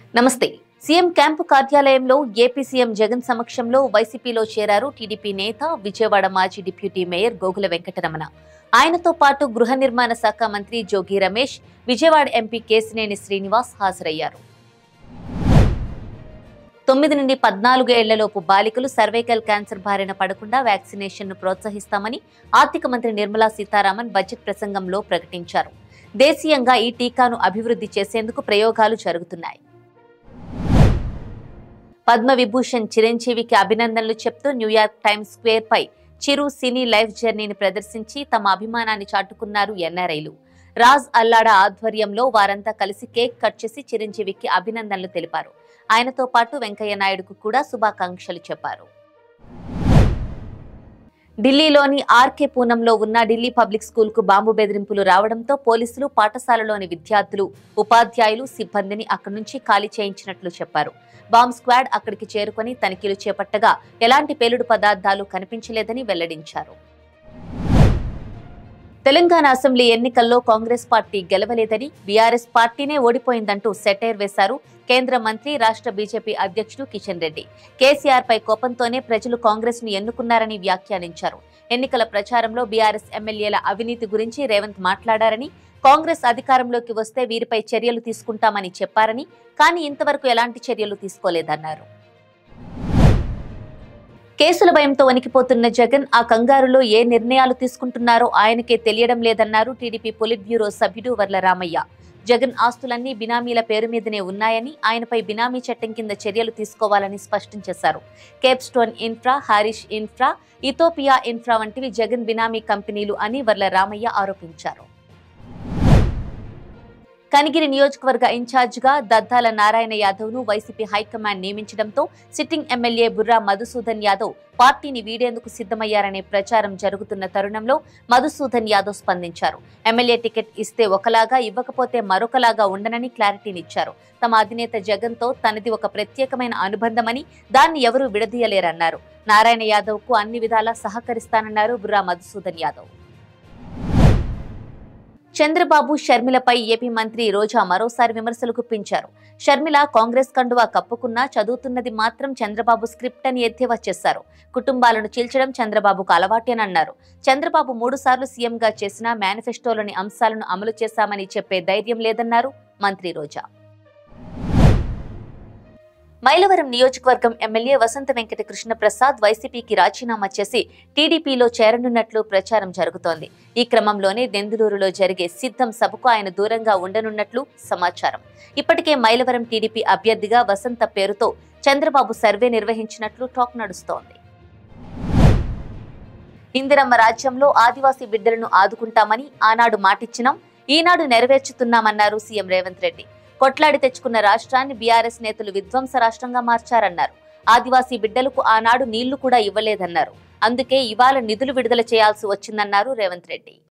నమస్తే CM camp కార్యాలయంలో AP CM Jagan సమక్షంలో వైసీపీలో చేరారు టీడీపీ నేత విజయవాడ మాజీ డిప్యూటీ మేయర్ గోగుల వెంకటరమణ ఆయనతో పాటు గృహ నిర్మాణ శాఖ మంత్రి జోగి రమేష్ విజయవాడ ఎంపీ కేసినేని శ్రీనివాస్ హాజరయ్యారు తొమ్మిది నుండి పద్నాలుగు ఏళ్లలోపు బాలికలు సర్వైకల్ క్యాన్సర్ బారిన పడకుండా వ్యాక్సినేషన్ ను ప్రోత్సహిస్తామని ఆర్థిక మంత్రి నిర్మలా సీతారామన్ బడ్జెట్ ప్రసంగంలో ప్రకటించారు దేశీయంగా ఈ టీకాను అభివృద్ధి చేసేందుకు ప్రయోగాలు జరుగుతున్నాయి పద్మ విభూషణ్ చిరంజీవికి అభినందనలు చెప్తూ న్యూయార్క్ టైమ్స్ స్క్వేర్ పై చిరు సినీ లైఫ్ జర్నీని ప్రదర్శించి తమ అభిమానాన్ని చాటుకున్నారు ఎన్ఆర్ఐలు రాజ్ అల్లాడా ఆధ్వర్యంలో వారంతా కలిసి కేక్ కట్ చేసి చిరంజీవికి అభినందనలు తెలిపారు ఆయనతో పాటు వెంకయ్య నాయుడుకు కూడా శుభాకాంక్షలు చెప్పారు ఢిల్లీలోని ఆర్కే పూనంలో ఉన్న ఢిల్లీ పబ్లిక్ స్కూల్ కు బాంబు బెదిరింపులు రావడంతో పోలీసులు పాఠశాలలోని విద్యార్థులు ఉపాధ్యాయులు సిబ్బందిని అక్కడి నుంచి ఖాళీ చేయించినట్లు చెప్పారు బాంబ్ స్క్వాడ్ అక్కడికి చేరుకొని తనిఖీలు చేపట్టగా ఎలాంటి పేలుడు పదార్థాలు కనిపించలేదని వెల్లడించారు తెలంగాణ అసెంబ్లీ ఎన్నికల్లో కాంగ్రెస్ పార్టీ గెలవలేదని బీఆర్ఎస్ పార్టీనే ఓడిపోయిందంటూ సెటైర్ వేశారు కేంద్ర మంత్రి రాష్ట్ర బీజేపీ అధ్యక్షుడు కిషన్ రెడ్డి కేసీఆర్ పై కోపంతోనే ప్రజలు కాంగ్రెస్ ను ఎన్నుకున్నారని వ్యాఖ్యానించారు ఎన్నికల ప్రచారంలో బీఆర్ఎస్ ఎమ్మెల్యేల అవినీతి గురించి రేవంత్ మాట్లాడారని కాంగ్రెస్ అధికారంలోకి వస్తే వీరిపై చర్యలు తీసుకుంటామని చెప్పారని కానీ ఇంతవరకు ఎలాంటి చర్యలు తీసుకోలేదన్నారు కేసుల భయంతో వణికిపోతున్న జగన్ ఆ కంగారులో ఏ నిర్ణయాలు తీసుకుంటున్నారో ఆయనకే తెలియడం లేదన్నారు టీడీపీ పొలిట్ బ్యూరో సభ్యుడు వర్ల రామయ్య జగన్ ఆస్తులన్నీ బినామీల పేరు మీదనే ఉన్నాయని ఆయనపై బినామీ చట్టం కింద చర్యలు తీసుకోవాలని స్పష్టం చేశారు Cape Stone infra Harish infra Ethiopia infra వంటివి జగన్ బినామీ కంపెనీలు అని వర్ల రామయ్య ఆరోపించారు కనిగిరి నియోజకవర్గ ఇన్ఛార్జిగా దద్దాల నారాయణ యాదవ్ ను వైసీపీ హైకమాండ్ నియమించడంతో సిట్టింగ్ ఎమ్మెల్యే బుర్రా మధుసూదన్ యాదవ్ పార్టీని వీడేందుకు సిద్ధమయ్యారనే ప్రచారం జరుగుతున్న తరుణంలో మధుసూదన్ యాదవ్ స్పందించారు ఎమ్మెల్యే టికెట్ ఇస్తే ఒకలాగా ఇవ్వకపోతే మరొకలాగా ఉండనని క్లారిటీనిచ్చారు తమ అధినేత జగన్ తో తనది ఒక ప్రత్యేకమైన అనుబంధమని దాన్ని ఎవరూ విడదీయలేరన్నారు నారాయణ యాదవ్ కు అన్ని విధాలా సహకరిస్తానన్నారు బుర్రా మధుసూదన్ యాదవ్ చంద్రబాబు షర్మిలపై ఏపీ మంత్రి రోజా మరోసారి విమర్శలు గుప్పించారు షర్మిల కాంగ్రెస్ కండువా కప్పుకున్నా చదువుతున్నది మాత్రం చంద్రబాబు స్క్రిప్ట్ అని ఎద్దేవా చేశారు కుటుంబాలను చీల్చడం చంద్రబాబుకు అలవాటేనన్నారు చంద్రబాబు మూడు సార్లు సీఎంగా చేసినా మేనిఫెస్టోలోని అంశాలను అమలు చేశామని చెప్పే ధైర్యం లేదన్నారు మంత్రి రోజా మైలవరం నియోజకవర్గం ఎమ్మెల్యే వసంత వెంకట కృష్ణ ప్రసాద్ వైసీపీకి రాజీనామా చేసి టీడీపీలో చేరనున్నట్లు ప్రచారం జరుగుతోంది ఈ క్రమంలోనే దెందులూరులో జరిగే సిద్ధం సభకు ఆయన దూరంగా ఉండనున్నట్లు సమాచారం ఇప్పటికే మైలవరం టీడీపీ అభ్యర్థిగా వసంత పేరుతో చంద్రబాబు సర్వే నిర్వహించినట్లు టాక్ నడుస్తోంది ఇందిరమ్మ రాజ్యంలో ఆదివాసీ బిడ్డలను ఆదుకుంటామని ఆనాడు మాటిచ్చినాం ఈనాడు నెరవేర్చుతున్నామన్నారు సీఎం రేవంత్ రెడ్డి కొట్లాడి తెచ్చుకున్న రాష్ట్రాన్ని బీఆర్ఎస్ నేతలు విధ్వంస రాష్ట్రంగా మార్చారన్నారు ఆదివాసీ బిడ్డలకు ఆనాడు నీళ్లు కూడా ఇవ్వలేదన్నారు అందుకే ఇవాళ నిధులు విడుదల చేయాల్సి వచ్చిందన్నారు రేవంత్ రెడ్డి